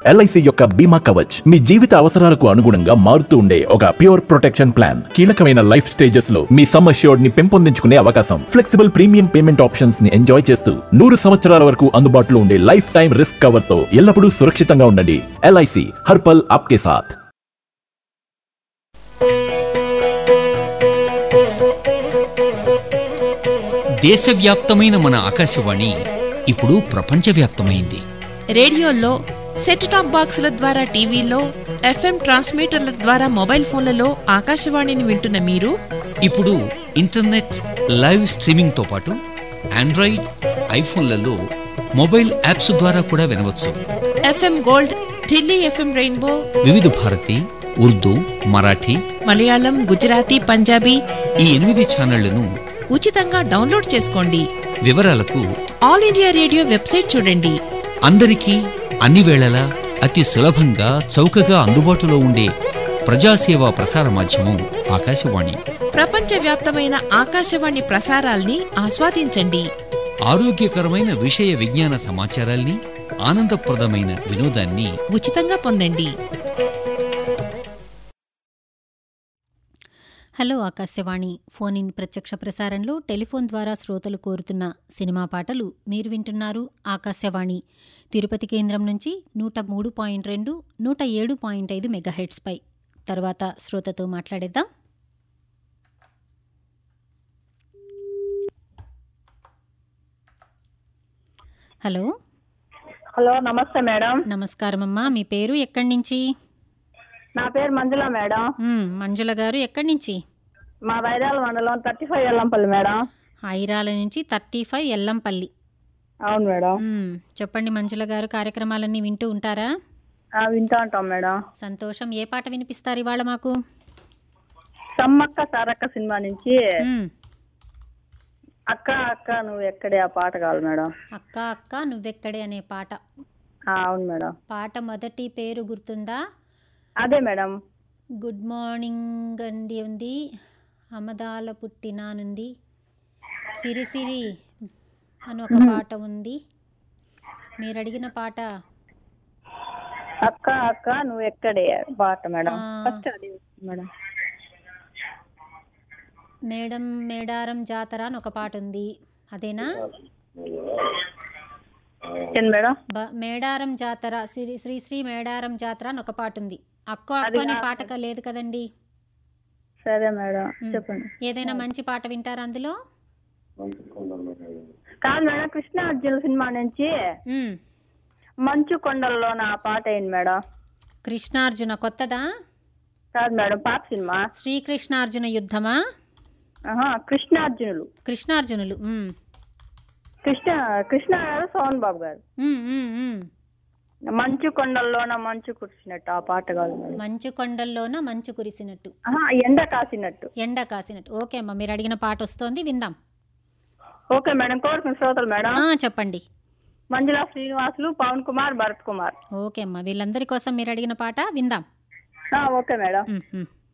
LIC యొక్క బీమా కవచ్ మీ జీవిత అవసరాలకు అనుగుణంగా మారుతూ ఉండే ఒక ప్యూర్ ప్రొటెక్షన్ ప్లాన్ కీలకమైన లైఫ్ స్టేజెస్ లో మీ సమ్ అష్యూర్డ్ ని పెంపొందించుకునే అవకాశం ఫ్లెక్సిబుల్ ప్రీమియం పేమెంట్ ఆప్షన్స్ ని ఎంజాయ్ చేస్తూ నూరు సంవత్సరాల వరకు అందుబాటులో ఉండే లైఫ్ టైం రిస్క్ కవర్ తో ఎల్లప్పుడూ సురక్షితంగా ఉండండి ఎల్ఐసి హర్పల్ ఆప్కే సాథ్ దేశవ్యాప్తమైన మన ఆకాశవాణి ఇప్పుడు ప్రపంచవ్యాప్తమైంది రేడియోల్లో సెట్ టాప్ బాక్సుల ద్వారా టీవీలో ఎఫ్ఎం ట్రాన్స్మీటర్ల ద్వారా మొబైల్ ఫోన్లలో ఆకాశవాణిని వింటున్న మీరు ఇప్పుడు ఇంటర్నెట్ లైవ్ స్ట్రీమింగ్తో పాటు ఆండ్రాయిడ్ ఐఫోన్లలో మొబైల్ యాప్స్ ద్వారా కూడా వినవచ్చు FM Gold Delhi FM Rainbow Vividh Bharati Urdu Marathi Malayalam Gujarati Punjabi ఈ ఎనిమిది ఛానళ్లను ఉచితంగా డౌన్లోడ్ చేసుకోండి వివరాలకు ఆల్ ఇండియా రేడియో వెబ్సైట్ చూడండి అందరికీ అన్ని వేళలా అతి సులభంగా చౌకగా అందుబాటులో ఉండే ప్రజాసేవా ప్రసార మాధ్యమం ఆకాశవాణి ప్రపంచవ్యాప్తమైన ఆకాశవాణి ప్రసారాల్ని ఆస్వాదించండి ఆరోగ్యకరమైన విషయ విజ్ఞాన సమాచారాల్ని ఆనందప్రదమైన వినోదాన్ని ఉచితంగా పొందండి హలో ఆకాశవాణి ఫోన్ ఇన్ ప్రత్యక్ష ప్రసారంలో టెలిఫోన్ ద్వారా శ్రోతలు కోరుతున్న సినిమా పాటలు మీరు వింటున్నారు ఆకాశవాణి తిరుపతి కేంద్రం నుంచి నూట మూడు పాయింట్ రెండు నూట ఏడు పాయింట్ ఐదు మెగాహెట్స్పై తర్వాత శ్రోతతో మాట్లాడేద్దాం హలో హలో నమస్తే మేడం నమస్కారం అమ్మా మీ పేరు ఎక్కడి నుంచి నా పేరు మంజుల మేడం మ్, మంజుల గారు ఎక్కడి నుంచి మా వైరాల మండలం thirty five Ellampalli madam Airala నుంచి థర్టీ ఫైవ్ ఎల్లంపల్లి అవును మేడం మ్మ్. చెప్పండి మంజుల గారు కార్యక్రమాలన్నీ వింటూ ఉంటారా ఆ, వింటా ఉంటాం మేడం సంతోషం ఏ పాట వినిపిస్తారు ఇవాళ మాకు సమ్మక్క సారక్క సినిమా నుంచి మ్మ్. అక్క అక్క నువ్వు ఎక్కడే ఆ పాట కావాలి మేడం అక్క అక్క నువ్వెక్కడే అనే పాట ఆ, అవును మేడం పాట మొదటి పేరు గుర్తుందా అదే మేడం గుడ్ మార్నింగ్ అండి ఉంది అమదాల పుట్టినానుంది సిరిసిరి అని ఒక పాట ఉంది మీరు అడిగిన పాట అక్క అక్క నువ్వు ఎక్కడే పాట మేడం ఆ. ఫస్ట్ అది మేడం మేడం మేడారం జాతర అని ఒక పాట ఉంది అదేనా ఏంది మేడం బ- మేడారం జాతర శ్రీ శ్రీ శ్రీ మేడారం జాతర అని ఒక పాట ఉంది అక్కో అక్కో అనే పాట క- లేదు కదండి సరే మేడం మ్. చెప్పండి ఏదైనా మంచి పాట వింటారా అందులో కాదు మేడం కృష్ణార్జున సినిమా నుంచి మ్. మంచు కొండల్లో నా పాట అయింది మేడం కృష్ణార్జున కొత్తదా కాదు మేడం పాత సినిమా శ్రీకృష్ణార్జున యుద్ధమా ఆహా, కృష్ణార్జునులు కృష్ణార్జునులు మ్. కృష్ణ కృష్ణ గారు సోహన్ బాబు గారు మ్, మ్, మ్. మంచు కొండల్లోన మంచు కురిసినట్టు ఆ పాట కాదు మేడం మంచు కొండల్లోన మంచు కురిసినట్టు ఆహా, ఎండ కాసినట్టు ఎండ కాసినట్టు ఓకే అమ్మా మీరు అడిగిన పాట వస్తోంది విందాం ఓకే మేడం కోరుకున్న శ్రోతలు మేడం ఆ, చెప్పండి మంజుల శ్రీనివాసులు పవన్ కుమార్ భరత్ కుమార్ ఓకే అమ్మా వీళ్ళందరి కోసం మీరు అడిగిన పాట విందాం ఆ, ఓకే మేడం మ్, మ్.